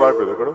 ఎక్కువ అయిపోయింది ఇక్కడ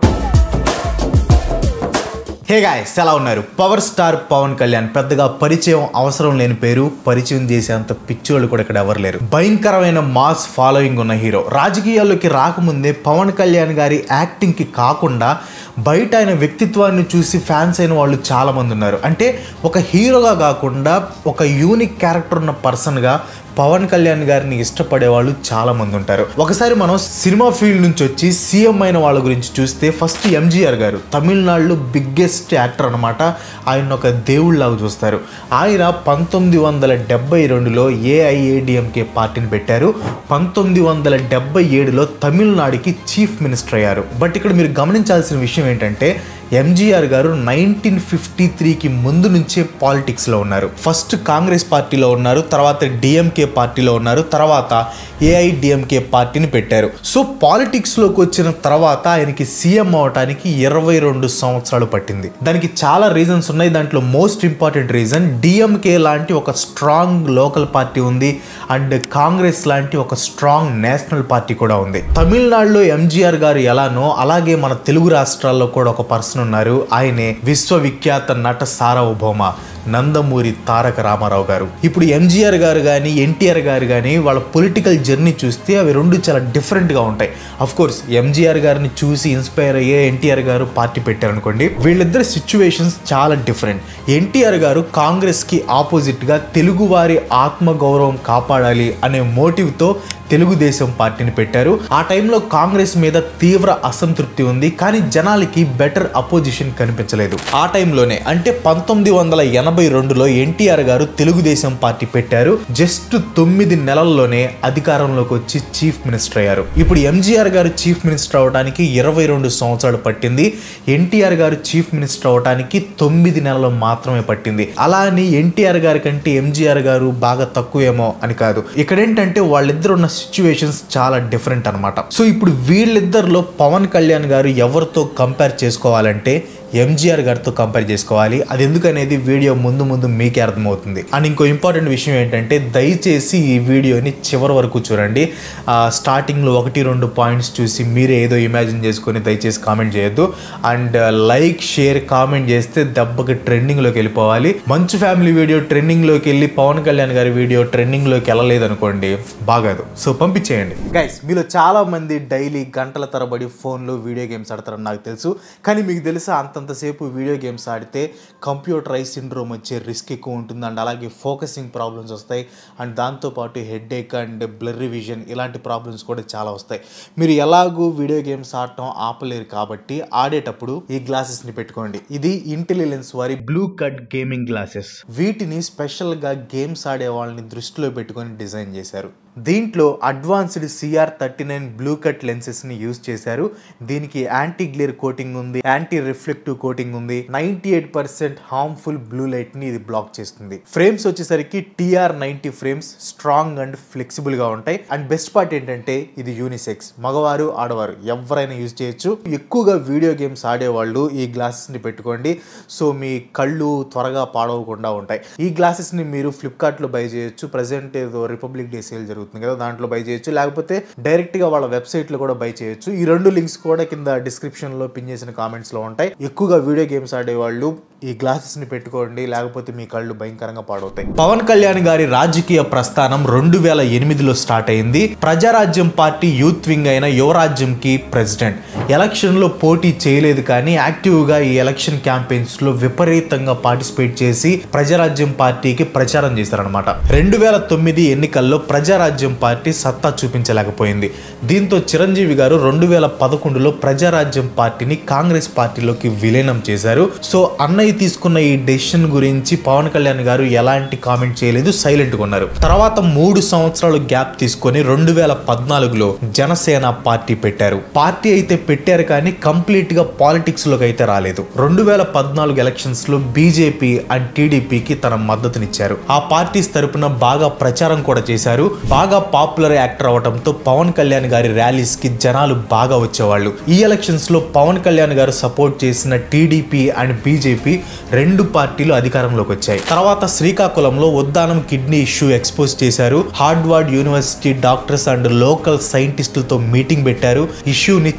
హే గాయస్ ఎలా ఉన్నారు పవర్ స్టార్ పవన్ కళ్యాణ్ పెద్దగా పరిచయం అవసరం లేని పేరు పరిచయం చేసేంత పిచ్చోళ్ళు కూడా ఇక్కడ ఎవరు లేరు భయంకరమైన మాస్ ఫాలోయింగ్ ఉన్న హీరో రాజకీయాల్లోకి రాకముందే పవన్ కళ్యాణ్ గారి యాక్టింగ్కి కాకుండా బయట ఆయన వ్యక్తిత్వాన్ని చూసి ఫ్యాన్స్ అయిన వాళ్ళు చాలా మంది ఉన్నారు అంటే ఒక హీరోగా కాకుండా ఒక యూనిక్ క్యారెక్టర్ ఉన్న పర్సన్గా పవన్ కళ్యాణ్ గారిని ఇష్టపడే వాళ్ళు చాలా మంది ఉంటారు ఒకసారి మనం సినిమా ఫీల్డ్ నుంచి వచ్చి సీఎం అయిన వాళ్ళ గురించి చూస్తే ఫస్ట్ ఎంజీఆర్ గారు తమిళనాడులో బిగ్గెస్ట్ యాక్టర్ అనమాట ఆయన ఒక దేవుళ్ళలాగా చూస్తారు ఆయన పంతొమ్మిది వందల డెబ్బై రెండులో ఏఐఏడిఎంకే పార్టీని పెట్టారు పంతొమ్మిది వందల డెబ్బై ఏడులో తమిళనాడుకి చీఫ్ మినిస్టర్ అయ్యారు బట్ ఇక్కడ మీరు గమనించాల్సిన విషయం ఏంటంటే ఎంజీఆర్ గారు నైన్టీన్ ఫిఫ్టీ త్రీకి ముందు నుంచే పాలిటిక్స్లో ఉన్నారు ఫస్ట్ కాంగ్రెస్ పార్టీలో ఉన్నారు తర్వాత డిఎంకే పార్టీలో ఉన్నారు తర్వాత ఏఐడిఎంకే పార్టీని పెట్టారు సో పాలిటిక్స్లోకి వచ్చిన తర్వాత ఆయనకి సీఎం అవడానికి ఇరవై రెండు సంవత్సరాలు పట్టింది దానికి చాలా రీజన్స్ ఉన్నాయి దాంట్లో మోస్ట్ ఇంపార్టెంట్ రీజన్ డిఎంకే లాంటి ఒక స్ట్రాంగ్ లోకల్ పార్టీ ఉంది అండ్ కాంగ్రెస్ లాంటి ఒక స్ట్రాంగ్ నేషనల్ పార్టీ కూడా ఉంది తమిళనాడులో ఎంజీఆర్ గారు ఎలానో అలాగే మన తెలుగు రాష్ట్రాల్లో కూడా ఒక పర్సన్ ఉన్నారు ఆయనే విశ్వవిఖ్యాత నట సార్వభౌమ నందమూరి తారక రామారావు గారు ఇప్పుడు ఎంజీఆర్ గారు కానీ ఎన్టీఆర్ గారు కానీ వాళ్ళ పొలిటికల్ జర్నీ చూస్తే అవి రెండు చాలా డిఫరెంట్గా ఉంటాయి అఫ్ కోర్స్ ఎంజీఆర్ గారిని చూసి ఇన్స్పైర్ అయ్యే ఎన్టీఆర్ గారు పార్టీ పెట్టారనుకోండి వీళ్ళిద్దరి సిచ్యువేషన్స్ చాలా డిఫరెంట్ ఎన్టీఆర్ గారు కాంగ్రెస్కి ఆపోజిట్గా తెలుగువారి ఆత్మగౌరవం కాపాడాలి అనే మోటివ్తో తెలుగుదేశం పార్టీని పెట్టారు ఆ టైంలో కాంగ్రెస్ మీద తీవ్ర అసంతృప్తి ఉంది కానీ జనాలకి బెటర్ అపోజిషన్ కనిపించలేదు ఆ టైంలోనే అంటే పంతొమ్మిది వందల ఎనభై రెండులో ఎన్టీఆర్ గారు తెలుగుదేశం పార్టీ పెట్టారు జస్ట్ తొమ్మిది నెలల్లోనే అధికారంలోకి వచ్చి చీఫ్ మినిస్టర్ అయ్యారు ఇప్పుడు ఎంజీఆర్ గారు చీఫ్ మినిస్టర్ అవడానికి ఇరవై రెండు సంవత్సరాలు పట్టింది ఎన్టీఆర్ గారు చీఫ్ మినిస్టర్ అవడానికి తొమ్మిది నెలలు మాత్రమే పట్టింది అలా అని ఎన్టీఆర్ గారి కంటే ఎంజీఆర్ గారు బాగా తక్కువేమో అని కాదు ఇక్కడ ఏంటంటే వాళ్ళిద్దరు ఉన్న సిచ్యువేషన్స్ చాలా డిఫరెంట్ అనమాట సో ఇప్పుడు వీళ్ళిద్దరిలో పవన్ కళ్యాణ్ గారు ఎవరితో కంపేర్ చేసుకోవాలంటే ఎంజీఆర్ గారితో కంపేర్ చేసుకోవాలి అది ఎందుకనేది వీడియో ముందు ముందు మీకే అర్థమవుతుంది అండ్ ఇంకో ఇంపార్టెంట్ విషయం ఏంటంటే దయచేసి ఈ వీడియోని చివరి వరకు చూడండి ఆ, స్టార్టింగ్లో ఒకటి రెండు పాయింట్స్ చూసి మీరే ఏదో ఇమాజిన్ చేసుకొని దయచేసి కామెంట్ చేయొద్దు అండ్ లైక్ షేర్ కామెంట్ చేస్తే దెబ్బకి ట్రెండింగ్లోకి వెళ్ళిపోవాలి మంచు ఫ్యామిలీ వీడియో ట్రెండింగ్లోకి వెళ్ళి పవన్ కళ్యాణ్ గారి వీడియో ట్రెండింగ్లోకి వెళ్ళలేదు అనుకోండి బాగాదు సో పంపించేయండి గైస్ మీలో చాలా మంది డైలీ గంటల తరబడి ఫోన్లో వీడియో గేమ్స్ ఆడతారని నాకు తెలుసు కానీ మీకు తెలుసా అంతంతసేపు వీడియో గేమ్స్ ఆడితే కంప్యూటరైజ్ సిండ్రోమ్ వచ్చే రిస్క్ ఎక్కువ ఉంటుంది అండ్ అలాగే ఫోకసింగ్ ప్రాబ్లమ్స్ వస్తాయి అండ్ దాంతోపాటు headache and blurry vision ఇలాంటి ప్రాబ్లమ్స్ కూడా చాలా వస్తాయి మీరు ఎలాగూ వీడియో గేమ్స్ ఆడటం ఆపలేరు కాబట్టి ఆడేటప్పుడు ఈ గ్లాసెస్ని పెట్టుకోండి ఇది ఇంటెలిజెన్స్ వారి బ్లూ కట్ గేమింగ్ గ్లాసెస్ వీటిని స్పెషల్గా గేమ్స్ ఆడే వాళ్ళని దృష్టిలో పెట్టుకొని డిజైన్ చేశారు దీంట్లో advanced CR thirty nine blue cut లెన్సెస్ని యూజ్ చేశారు దీనికి యాంటీ గ్లేర్ కోటింగ్ ఉంది యాంటీ రిఫ్లెక్టివ్ కోటింగ్ ఉంది ninety eight percent harmful blue లైట్ని ఇది బ్లాక్ చేస్తుంది ఫ్రేమ్స్ వచ్చేసరికి TR ninety frames strong and ఫ్లెక్సిబుల్గా ఉంటాయి అండ్ బెస్ట్ పార్ట్ ఏంటంటే ఇది యూనిసెక్స్ మగవారు ఆడవారు ఎవరైనా యూజ్ చేయొచ్చు ఎక్కువగా వీడియో గేమ్స్ ఆడేవాళ్ళు ఈ గ్లాసెస్ని పెట్టుకోండి సో మీ కళ్ళు త్వరగా పాడవకుండా ఉంటాయి ఈ గ్లాసెస్ని మీరు ఫ్లిప్కార్ట్లో బై చేయొచ్చు ప్రజెంట్ ఏదో రిపబ్లిక్ డే సేల్ జరుగుతుంది కదా దాంట్లో బై చేయొచ్చు లేకపోతే డైరెక్ట్గా వాళ్ళ వెబ్సైట్లో కూడా బై చేయొచ్చు ఈ రెండు లింక్స్ కూడా కింద డిస్క్రిప్షన్లో పిన్ చేసిన కామెంట్స్లో ఉంటాయి ఎక్కువగా వీడియో గేమ్స్ ఆడేవాళ్ళు ఈ గ్లాసెస్ని పెట్టుకోండి లేకపోతే మీ కళ్ళు భయంకరంగా పాడవుతాయి పవన్ కళ్యాణ్ గారి రాజకీయ ప్రస్థానం రెండు వేల ఎనిమిదిలో స్టార్ట్ అయింది ప్రజారాజ్యం పార్టీ యూత్ వింగ్ అయిన యువరాజ్యంకి ప్రెసిడెంట్ ఎలక్షన్లో పోటీ చేయలేదు కానీ యాక్టివ్గా ఈ ఎలక్షన్ క్యాంపెయిన్స్ లో విపరీతంగా పార్టిసిపేట్ చేసి ప్రజారాజ్యం పార్టీకి ప్రచారం చేశారనమాట రెండు వేల తొమ్మిది ఎన్నికల్లో ప్రజారాజ్యం పార్టీ సత్తా చూపించలేకపోయింది దీంతో చిరంజీవి గారు రెండు వేల పదకొండులో ప్రజారాజ్యం పార్టీని కాంగ్రెస్ పార్టీలోకి విలీనం చేశారు సో అన్నయ్య తీసుకున్న ఈ డెసిషన్ గురించి పవన్ కళ్యాణ్ గారు ఎలాంటి కామెంట్ చేయలేదు సైలెంట్ గా ఉన్నారు తర్వాత మూడు సంవత్సరాలు గ్యాప్ తీసుకొని రెండు వేల పద్నాలుగులో జనసేన పార్టీ పెట్టారు పార్టీ అయితే పెట్టారు కానీ కంప్లీట్ గా పాలిటిక్స్ లోకి అయితే రాలేదు రెండు వేల పద్నాలుగు ఎలక్షన్స్ లో బీజేపీ అండ్ టీడీపీకి తన మద్దతునిచ్చారు ఆ పార్టీస్ తరపున బాగా ప్రచారం కూడా చేశారు బాగా పాపులర్ యాక్టర్ అవడంతో పవన్ కళ్యాణ్ గారి ర్యాలీస్ కి జనాలు బాగా వచ్చేవాళ్ళు ఈ ఎలక్షన్స్ లో పవన్ కళ్యాణ్ గారు సపోర్ట్ చేసిన టీడీపీ అండ్ బీజేపీ రెండు పార్టీలు అధికారంలోకి వచ్చాయి తర్వాత శ్రీకాకుళంలో ఉద్దానం కిడ్నీ ఇష్యూ ఎక్స్పోజ్ చేశారు Harvard university doctors and local సైంటిస్టులతో మీటింగ్ పెట్టారు ఇష్యూని చంద్రబాబు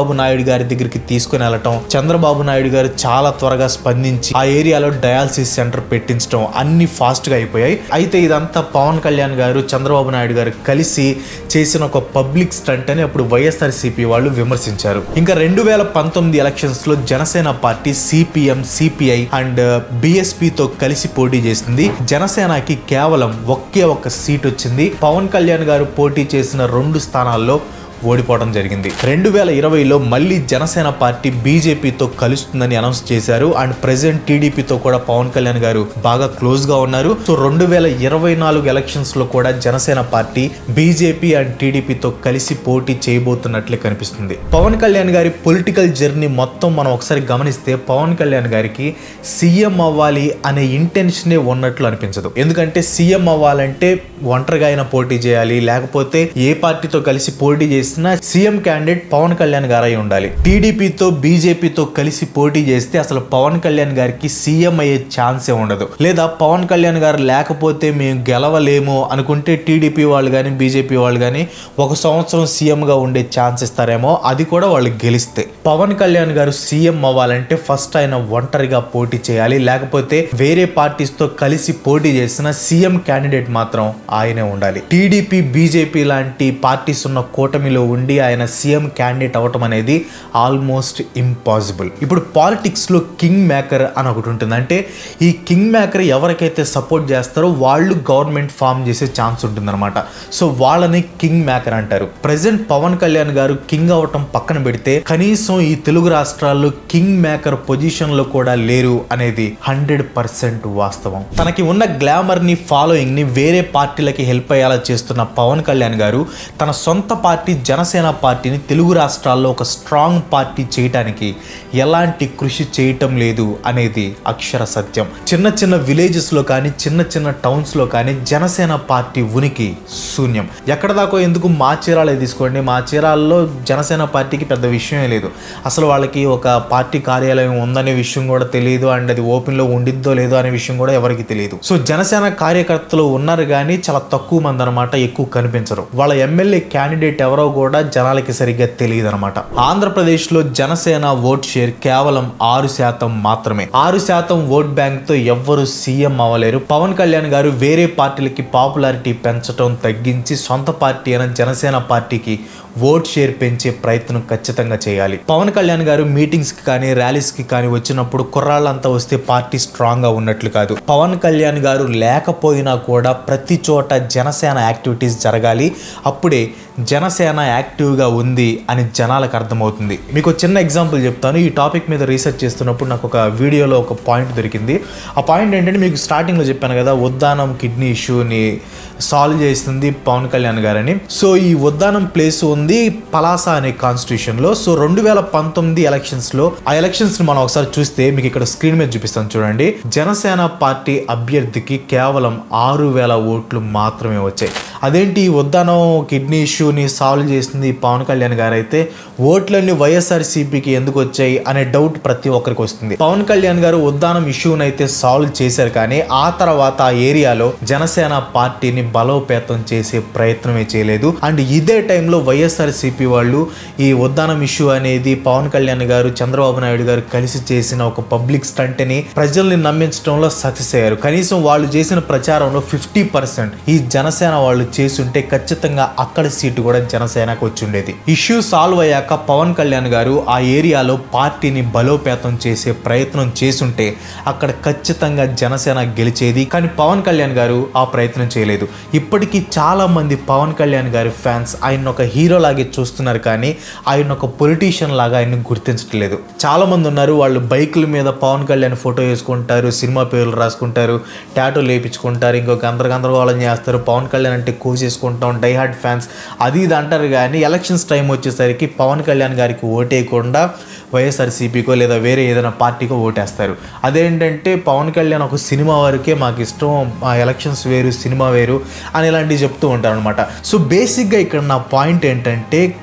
చంద్రబాబు నాయుడు గారి దగ్గరికి తీసుకుని వెళ్ళటం చంద్రబాబు నాయుడు గారు చాలా త్వరగా స్పందించి ఆ ఏరియాలో డయాలసిస్ సెంటర్ పెట్టించడం అన్ని ఫాస్ట్ గా అయిపోయాయి అయితే ఇదంతా పవన్ కళ్యాణ్ గారు చంద్రబాబు నాయుడు గారు కలిసి చేసిన ఒక పబ్లిక్ స్టంట్ అని అప్పుడు వైఎస్ఆర్సీపీ వాళ్ళు విమర్శించారు ఇంకా రెండు వేల పంతొమ్మిది ఎలక్షన్స్ లో జనసేన పార్టీ సిపిఎం సిపిఐ అండ్ బిఎస్పితో కలిసి పోటీ చేసింది జనసేనకి కేవలం ఒకే ఒక్క సీట్ వచ్చింది పవన్ కళ్యాణ్ గారు పోటీ చేసిన రెండు స్థానాల్లో ఓడిపోవడం జరిగింది రెండు వేల ఇరవైలో మళ్ళీ జనసేన పార్టీ బీజేపీతో కలుస్తుందని అనౌన్స్ చేశారు అండ్ ప్రెసెంట్ టీడీపీతో కూడా పవన్ కళ్యాణ్ గారు బాగా క్లోజ్ గా ఉన్నారు సో రెండు వేల ఇరవై నాలుగు ఎలక్షన్స్ లో కూడా జనసేన పార్టీ బీజేపీ అండ్ టీడీపీతో కలిసి పోటీ చేయబోతున్నట్లే కనిపిస్తుంది పవన్ కళ్యాణ్ గారి పొలిటికల్ జర్నీ మొత్తం మనం ఒకసారి గమనిస్తే పవన్ కళ్యాణ్ గారికి సీఎం అవ్వాలి అనే ఇంటెన్షనే ఉన్నట్లు అనిపించదు ఎందుకంటే సీఎం అవ్వాలంటే ఒంటరిగా అయినా పోటీ చేయాలి లేకపోతే ఏ పార్టీతో కలిసి పోటీ చేసినా సీఎం క్యాండిడేట్ పవన్ కళ్యాణ్ గారు అయి ఉండాలి టీడీపీతో బీజేపీతో కలిసి పోటీ చేస్తే అసలు పవన్ కళ్యాణ్ గారికి సీఎం అయ్యే ఛాన్సే ఉండదు లేదా పవన్ కళ్యాణ్ గారు లేకపోతే మేము గెలవలేము అనుకుంటే టీడీపీ వాళ్ళు కానీ బీజేపీ వాళ్ళు కానీ ఒక సంవత్సరం సీఎంగా ఉండే ఛాన్స్ ఇస్తారేమో అది కూడా వాళ్ళు గెలిస్తే పవన్ కళ్యాణ్ గారు సీఎం అవ్వాలంటే ఫస్ట్ ఆయన ఒంటరిగా పోటీ చేయాలి లేకపోతే వేరే పార్టీస్ తో కలిసి పోటీ చేసిన సీఎం క్యాండిడేట్ మాత్రం ఆయనే ఉండాలి టీడీపీ బీజేపీ లాంటి పార్టీస్ ఉన్న కూటమిలో ఉండి ఆయన సీఎం క్యాండిడేట్ అవటం అనేది ఆల్మోస్ట్ ఇంపాసిబుల్ ఇప్పుడు పాలిటిక్స్ లో కింగ్ మేకర్ అని ఒకటి ఉంటుంది అంటే ఈ కింగ్ మేకర్ ఎవరికైతే సపోర్ట్ చేస్తారో వాళ్ళు గవర్నమెంట్ ఫామ్ చేసే ఛాన్స్ ఉంటుందన్నమాట సో వాళ్ళని కింగ్ మేకర్ అంటారు ప్రజెంట్ పవన్ కళ్యాణ్ గారు కింగ్ అవటం పక్కన పెడితే కనీసం ఈ తెలుగు రాష్ట్రాల్లో కింగ్ మేకర్ పొజిషన్ లో కూడా లేరు అనేది హండ్రెడ్ పర్సెంట్ వాస్తవం తనకి ఉన్న గ్లామర్ ని ఫాలోయింగ్ ని వేరే పార్టీలకి హెల్ప్ అయ్యేలా చేస్తున్న పవన్ కళ్యాణ్ గారు తన సొంత పార్టీ జనసేన పార్టీని తెలుగు రాష్ట్రాల్లో ఒక స్ట్రాంగ్ పార్టీ చేయటానికి ఎలాంటి కృషి చేయటం లేదు అనేది అక్షర సత్యం చిన్న చిన్న విలేజెస్ లో కానీ చిన్న చిన్న టౌన్స్ లో కానీ జనసేన పార్టీ ఉనికి శూన్యం ఎక్కడ దాకా ఎందుకు మా చీరాలే తీసుకోండి మా చీరాల్లో జనసేన పార్టీకి పెద్ద విషయమే లేదు అసలు వాళ్ళకి ఒక పార్టీ కార్యాలయం ఉందనే విషయం కూడా తెలియదు అండ్ అది ఓపెన్ లో ఉండిద్దో లేదో అనే విషయం కూడా ఎవరికి తెలియదు సో జనసేన కార్యకర్తలు ఉన్నారు కానీ చాలా తక్కువ మంది అనమాట ఎక్కువ కనిపించరు వాళ్ళ ఎమ్మెల్యే క్యాండిడేట్ ఎవరో కూడా జనాలకి సరిగ్గా తెలియదు అనమాట ఆంధ్రప్రదేశ్ లో జనసేన ఓట్ షేర్ కేవలం ఆరు శాతం మాత్రమే ఆరు శాతం ఓట్ బ్యాంక్ తో ఎవ్వరు సీఎం అవ్వలేరు పవన్ కళ్యాణ్ గారు వేరే పార్టీలకి పాపులారిటీ పెంచడం తగ్గించి సొంత పార్టీ అయిన జనసేన పార్టీకి ఓట్ షేర్ పెంచే ప్రయత్నం ఖచ్చితంగా చేయాలి పవన్ కళ్యాణ్ గారు మీటింగ్స్ కి కానీ ర్యాలీస్ కి కానీ వచ్చినప్పుడు కుర్రాళ్ళంతా వస్తే పార్టీ స్ట్రాంగ్ గా ఉన్నట్లు కాదు పవన్ కళ్యాణ్ గారు లేకపోయినా కూడా ప్రతి చోట జనసేన యాక్టివిటీస్ జరగాలి అప్పుడే జనసేన యాక్టివ్గా ఉంది అని జనాలకు అర్థమవుతుంది మీకు ఒక చిన్న ఎగ్జాంపుల్ చెప్తాను ఈ టాపిక్ మీద రీసెర్చ్ చేస్తున్నప్పుడు నాకు ఒక వీడియోలో ఒక పాయింట్ దొరికింది ఆ పాయింట్ ఏంటంటే మీకు స్టార్టింగ్లో చెప్పాను కదా ఉద్దానం కిడ్నీ ఇష్యూని సాల్వ్ చేస్తుంది పవన్ కళ్యాణ్ గారని సో ఈ ఉద్దానం ప్లేస్ ఉంది పలాస అనే కాన్స్టిట్యూషన్ లో సో రెండు వేల పంతొమ్మిది ఎలక్షన్స్ లో ఆ ఎలక్షన్స్ ని మనం ఒకసారి చూస్తే మీకు ఇక్కడ స్క్రీన్ మీద చూపిస్తాను చూడండి జనసేన పార్టీ అభ్యర్థికి కేవలం ఆరు వేల ఓట్లు మాత్రమే వచ్చాయి అదేంటి ఈ ఉద్దానం కిడ్నీ ఇష్యూని సాల్వ్ చేసింది పవన్ కళ్యాణ్ గారు అయితే ఓట్లన్నీ వైఎస్ఆర్సీపీకి ఎందుకు వచ్చాయి అనే డౌట్ ప్రతి ఒక్కరికి వస్తుంది పవన్ కళ్యాణ్ గారు ఉద్దానం ఇష్యూని అయితే సాల్వ్ చేశారు కానీ ఆ తర్వాత ఆ ఏరియాలో జనసేన పార్టీని బలోపేతం చేసే ప్రయత్నమే చేయలేదు అండ్ ఇదే టైంలో వైఎస్ఆర్సీపీ వాళ్ళు ఈ ఉద్దానం ఇష్యూ అనేది పవన్ కళ్యాణ్ గారు చంద్రబాబు నాయుడు గారు కలిసి చేసిన ఒక పబ్లిక్ స్టంట్ ని ప్రజల్ని నమ్మించడంలో సక్సెస్ అయ్యారు కనీసం వాళ్ళు చేసిన ప్రచారంలో ఫిఫ్టీ పర్సెంట్ ఈ జనసేన వాళ్ళు చేసుంటే ఖచ్చితంగా అక్కడ సీటు కూడా జనసేనకు వచ్చి ఉండేది ఇష్యూ సాల్వ్ అయ్యాక పవన్ కళ్యాణ్ గారు ఆ ఏరియాలో పార్టీని బలోపేతం చేసే ప్రయత్నం చేసుంటే అక్కడ ఖచ్చితంగా జనసేన గెలిచేది కానీ పవన్ కళ్యాణ్ గారు ఆ ప్రయత్నం చేయలేదు ఇప్పటికీ చాలా మంది పవన్ కళ్యాణ్ గారి ఫ్యాన్స్ ఆయన ఒక హీరో లాగే చూస్తున్నారు కానీ ఆయన ఒక పొలిటీషియన్ లాగా ఆయన గుర్తించట్లేదు చాలా మంది ఉన్నారు వాళ్ళు బైకుల మీద పవన్ కళ్యాణ్ ఫోటో వేసుకుంటారు సినిమా పేర్లు రాసుకుంటారు టాటో లేపించుకుంటారు ఇంకొక గందర గందరగోళం చేస్తారు పవన్ కళ్యాణ్ అంటే కోసేసుకుంటాం డైహార్డ్ ఫ్యాన్స్ అది ఇది అంటారు కానీ ఎలక్షన్స్ టైం వచ్చేసరికి పవన్ కళ్యాణ్ గారికి ఓటేయకుండా వైఎస్ఆర్సీపీకో లేదా వేరే ఏదైనా పార్టీకో ఓటేస్తారు అదేంటంటే పవన్ కళ్యాణ్ ఒక సినిమా వరకే మాకు ఇష్టం ఆ ఎలక్షన్స్ వేరు సినిమా వేరు అని ఇలాంటివి చెప్తూ ఉంటారు అనమాట సో బేసిక్గా ఇక్కడ నా పాయింట్ ఏంటంటే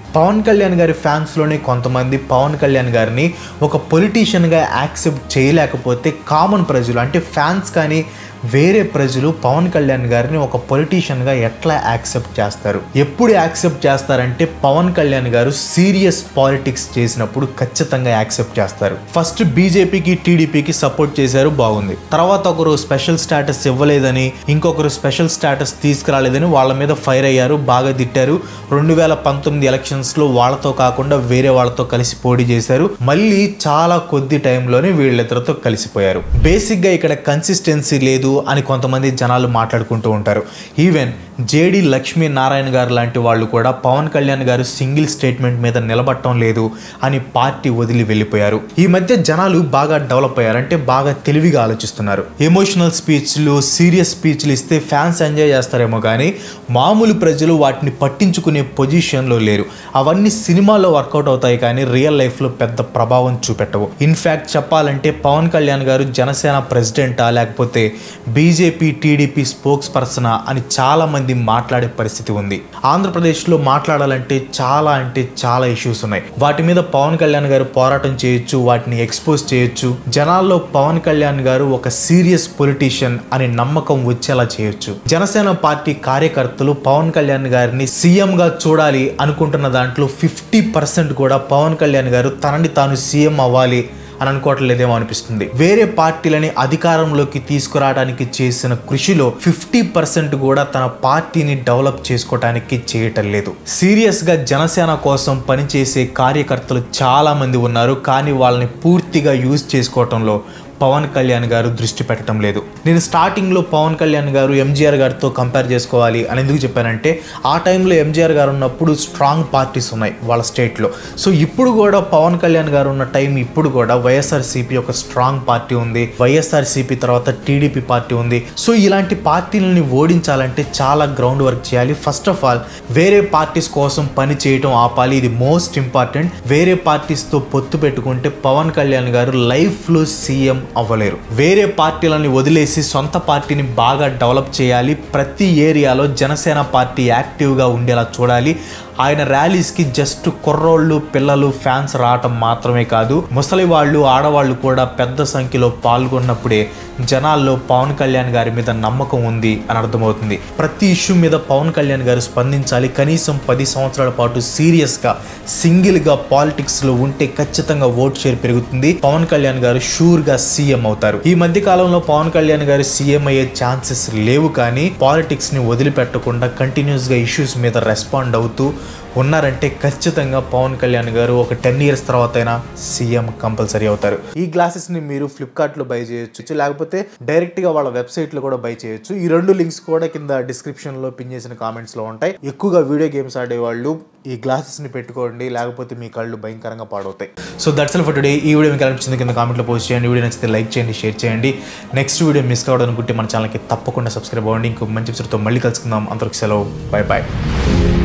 పవన్ కళ్యాణ్ గారి ఫ్యాన్స్లోనే కొంతమంది పవన్ కళ్యాణ్ గారిని ఒక పొలిటీషియన్గా యాక్సెప్ట్ చేయలేకపోతే కామన్ ప్రజలు అంటే ఫ్యాన్స్ కానీ వేరే ప్రజలు పవన్ కళ్యాణ్ గారిని ఒక పొలిటీషియన్గా ఎట్లా యాక్సెప్ట్ చేస్తారు ఎప్పుడు యాక్సెప్ట్ చేస్తారంటే పవన్ కళ్యాణ్ గారు సీరియస్ పాలిటిక్స్ చేసినప్పుడు ఖచ్చితంగా యాక్సెప్ట్ చేస్తారు ఫస్ట్ బీజేపీకి టీడీపీకి సపోర్ట్ చేశారు బాగుంది తర్వాత ఒకరు స్పెషల్ స్టేటస్ ఇవ్వలేదని ఇంకొకరు స్పెషల్ స్టేటస్ తీసుకురాలేదని వాళ్ళ మీద ఫైర్ అయ్యారు బాగా తిట్టారు రెండు వేల పంతొమ్మిది ఎలక్షన్స్లో వాళ్ళతో కాకుండా వేరే వాళ్ళతో కలిసి పోటీ చేశారు మళ్ళీ చాలా కొద్ది టైంలోనే వీళ్ళిద్దరితో కలిసిపోయారు బేసిక్గా ఇక్కడ కన్సిస్టెన్సీ లేదు అని కొంతమంది జనాలు మాట్లాడుకుంటూ ఉంటారు ఈవెన్ జేడి లక్ష్మీ నారాయణ గారు లాంటి వాళ్ళు కూడా పవన్ కళ్యాణ్ గారు సింగిల్ స్టేట్మెంట్ మీద నిలబడటం లేదు అని పార్టీ వదిలి వెళ్ళిపోయారు ఈ మధ్య జనాలు బాగా డెవలప్ అయ్యారు అంటే బాగా తెలివిగా ఆలోచిస్తున్నారు ఎమోషనల్ స్పీచ్లు సీరియస్ స్పీచ్లు ఇస్తే ఫ్యాన్స్ ఎంజాయ్ చేస్తారేమో కానీ మామూలు ప్రజలు వాటిని పట్టించుకునే పొజిషన్లో లేరు అవన్నీ సినిమాలో వర్కౌట్ అవుతాయి కానీ రియల్ లైఫ్లో పెద్ద ప్రభావం చూపెట్టవు ఇన్ఫ్యాక్ట్ చెప్పాలంటే పవన్ కళ్యాణ్ గారు జనసేన ప్రెసిడెంటా లేకపోతే బీజేపీ టీడీపీ స్పోక్స్ పర్సనా అని చాలా మంది మాట్లాడే పరిస్థితి ఉంది ఆంధ్రప్రదేశ్లో మాట్లాడాలంటే చాలా అంటే చాలా ఇష్యూస్ ఉన్నాయి వాటి మీద పవన్ కళ్యాణ్ గారు పోరాటం చేయొచ్చు వాటిని ఎక్స్పోజ్ చేయొచ్చు జనాల్లో పవన్ కళ్యాణ్ గారు ఒక సీరియస్ పొలిటీషియన్ అని నమ్మకం వచ్చేలా చేయొచ్చు జనసేన పార్టీ కార్యకర్తలు పవన్ కళ్యాణ్ గారిని సీఎం గా చూడాలి అనుకుంటున్న దాంట్లో ఫిఫ్టీ పర్సెంట్ కూడా పవన్ కళ్యాణ్ గారు తనని తాను సీఎం అవ్వాలి అని అనుకోవట్లేదేమో అనిపిస్తుంది వేరే పార్టీలని అధికారంలోకి తీసుకురావడానికి చేసిన కృషిలో ఫిఫ్టీ పర్సెంట్ కూడా తన పార్టీని డెవలప్ చేసుకోవడానికి చేయటం లేదు సీరియస్ గా జనసేన కోసం పనిచేసే కార్యకర్తలు చాలా మంది ఉన్నారు కానీ వాళ్ళని పూర్తిగా యూజ్ చేసుకోవటంలో పవన్ కళ్యాణ్ గారు దృష్టి పెట్టడం లేదు నేను స్టార్టింగ్లో పవన్ కళ్యాణ్ గారు ఎంజీఆర్ గారితో కంపేర్ చేసుకోవాలి అని ఎందుకు చెప్పానంటే ఆ టైంలో ఎంజీఆర్ గారు ఉన్నప్పుడు స్ట్రాంగ్ పార్టీస్ ఉన్నాయి వాళ్ళ స్టేట్లో సో ఇప్పుడు కూడా పవన్ కళ్యాణ్ గారు ఉన్న టైం ఇప్పుడు కూడా వైఎస్ఆర్సీపీ ఒక స్ట్రాంగ్ పార్టీ ఉంది వైఎస్ఆర్సీపీ తర్వాత టీడీపీ పార్టీ ఉంది సో ఇలాంటి పార్టీలని ఓడించాలంటే చాలా గ్రౌండ్ వర్క్ చేయాలి ఫస్ట్ ఆఫ్ ఆల్ వేరే పార్టీస్ కోసం పని చేయటం ఆపాలి ఇది మోస్ట్ ఇంపార్టెంట్ వేరే పార్టీస్తో పొత్తు పెట్టుకుంటే పవన్ కళ్యాణ్ గారు లైఫ్లో సీఎం అవ్వలేరు వేరే పార్టీలని వదిలేసి సొంత పార్టీని బాగా డెవలప్ చేయాలి ప్రతి ఏరియాలో జనసేన పార్టీ యాక్టివ్గా ఉండేలా చూడాలి ఆయన ర్యాలీస్కి జస్ట్ కుర్రోళ్ళు పిల్లలు ఫ్యాన్స్ రావటం మాత్రమే కాదు ముసలి వాళ్ళు ఆడవాళ్ళు కూడా పెద్ద సంఖ్యలో పాల్గొన్నప్పుడే జనాల్లో పవన్ కళ్యాణ్ గారి మీద నమ్మకం ఉంది అని అర్థమవుతుంది ప్రతి ఇష్యూ మీద పవన్ కళ్యాణ్ గారు స్పందించాలి కనీసం పది సంవత్సరాల పాటు సీరియస్గా సింగిల్గా పాలిటిక్స్లో ఉంటే ఖచ్చితంగా ఓట్ షేర్ పెరుగుతుంది పవన్ కళ్యాణ్ గారు షూర్గా సీఎం అవుతారు ఈ మధ్య కాలంలో పవన్ కళ్యాణ్ గారు సీఎం అయ్యే ఛాన్సెస్ లేవు కానీ పాలిటిక్స్ని వదిలిపెట్టకుండా కంటిన్యూస్గా ఇష్యూస్ మీద రెస్పాండ్ అవుతూ ఉన్నారంటే ఖచ్చితంగా పవన్ కళ్యాణ్ గారు ఒక టెన్ ఇయర్స్ తర్వాత అయినా సీఎం కంపల్సరీ అవుతారు ఈ గ్లాసెస్ ని మీరు ఫ్లిప్కార్ట్ లో బై చేయొచ్చు లేకపోతే డైరెక్ట్ గా వాళ్ళ వెబ్సైట్ లో కూడా బై చేయొచ్చు ఈ రెండు లింక్స్ కూడా కింద డిస్క్రిప్షన్ లో పిన్ చేసిన కామెంట్స్ లో ఉంటాయి ఎక్కువగా వీడియో గేమ్స్ ఆడేవాళ్ళు ఈ గ్లాసెస్ ని పెట్టుకోండి లేకపోతే మీ కళ్ళు భయంకరంగా పాడవుతాయి సో దట్స్ ఫర్ టుడే ఈ వీడియో మీకు అనిపించింది కింద కామెంట్లో పోస్ట్ చేయండి వీడియో నచ్చితే లైక్ చేయండి షేర్ చేయండి నెక్స్ట్ వీడియో మిస్ కావడం అనుకుంటే మన ఛానల్కి తప్పకుండా సబ్స్క్రైబ్ అవ్వండి ఇంకో మంచి ఎపిసోడ్తో మళ్ళీ కలుసుకుందాం అంతవరకు సెలవు బాయ్ బాయ్